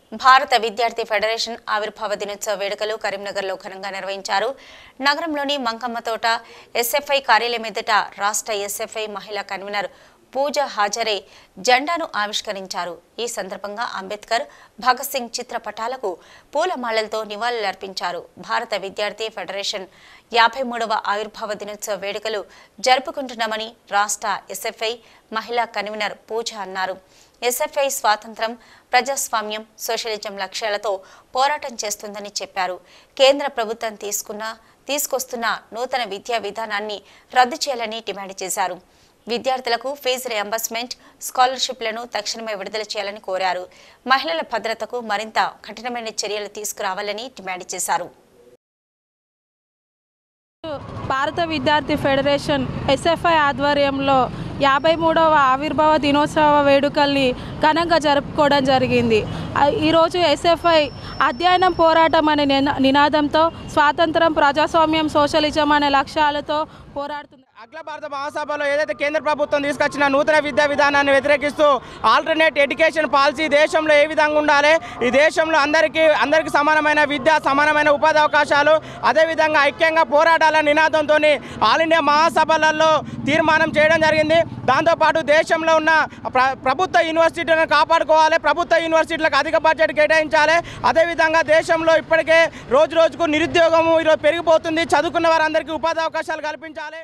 భారత విద్యార్థి ఫెడరేషన్ ఆవిర్భావ దినోత్సవ వేడుకలు కరీంనగర్లో ఘనంగా నిర్వహించారు నగరంలోని మంకమ్మతోట ఎస్ఎఫ్ఐ కార్యాలయం ఎదుట రాష్ట్ర ఎస్ఎఫ్ఐ మహిళా కన్వీనర్ పూజ హాజరై జెండాను ఆవిష్కరించారు ఈ సందర్భంగా అంబేద్కర్ భగత్ సింగ్ చిత్రపటాలకు పూలమాలలతో నివాళులర్పించారు భారత విద్యార్థి ఫెడరేషన్ యాభై మూడవ ఆవిర్భావ దినోత్సవ వేడుకలు జరుపుకుంటున్నామని రాష్ట్ర ఎస్ఎఫ్ఐ మహిళా కన్వీనర్ పూజ అన్నారు ఎస్ఎఫ్ఐ స్వాతంత్రం ప్రజాస్వామ్యం సోషలిజం లక్ష్యాలతో పోరాటం చేస్తుందని చెప్పారు కేంద్ర ప్రభుత్వం తీసుకున్న తీసుకొస్తున్న నూతన విద్యా విధానాన్ని రద్దు చేయాలని డిమాండ్ చేశారు విద్యార్థులకు ఫీజు రియంబర్స్మెంట్ స్కాలర్షిప్లను తక్షణమే విడుదల చేయాలని కోరారు మహిళల భద్రతకు మరింత కఠినమైన చర్యలు తీసుకురావాలని డిమాండ్ చేశారు భారత విద్యార్థి ఫెడరేషన్ ఎస్ఎఫ్ఐ ఆధ్వర్యంలో యాభై మూడవ ఆవిర్భావ దినోత్సవ వేడుకల్ని ఘనంగా జరుపుకోవడం జరిగింది ఆ, ఈరోజు ఎస్ఎఫ్ఐ అధ్యయనం పోరాటం అనే నినా- నినాదంతో స్వాతంత్రం ప్రజాస్వామ్యం సోషలిజం అనే లక్ష్యాలతో పోరాడుతుంది అఖిల భారత మహాసభలో ఏదైతే కేంద్ర ప్రభుత్వం తీసుకొచ్చిన నూతన విద్యా విధానాన్ని వ్యతిరేకిస్తూ ఆల్టర్నేట్ ఎడ్యుకేషన్ పాలసీ దేశంలో ఏ విధంగా ఉండాలి ఈ దేశంలో అందరికీ అందరికీ సమానమైన విద్య సమానమైన ఉపాధి అవకాశాలు అదేవిధంగా ఐక్యంగా పోరాడాలనే నినాదంతో ఆల్ ఇండియా మహాసభలలో తీర్మానం చేయడం జరిగింది దాంతోపాటు దేశంలో ఉన్న ప్ర ప్రభుత్వ యూనివర్సిటీలను కాపాడుకోవాలి ప్రభుత్వ యూనివర్సిటీలకు అధిక బడ్జెట్ కేటాయించాలి అదేవిధంగా దేశంలో ఇప్పటికే రోజు రోజుకు నిరుద్యోగము ఈరోజు పెరిగిపోతుంది చదువుకున్న వారందరికీ ఉపాధి అవకాశాలు కల్పించాలి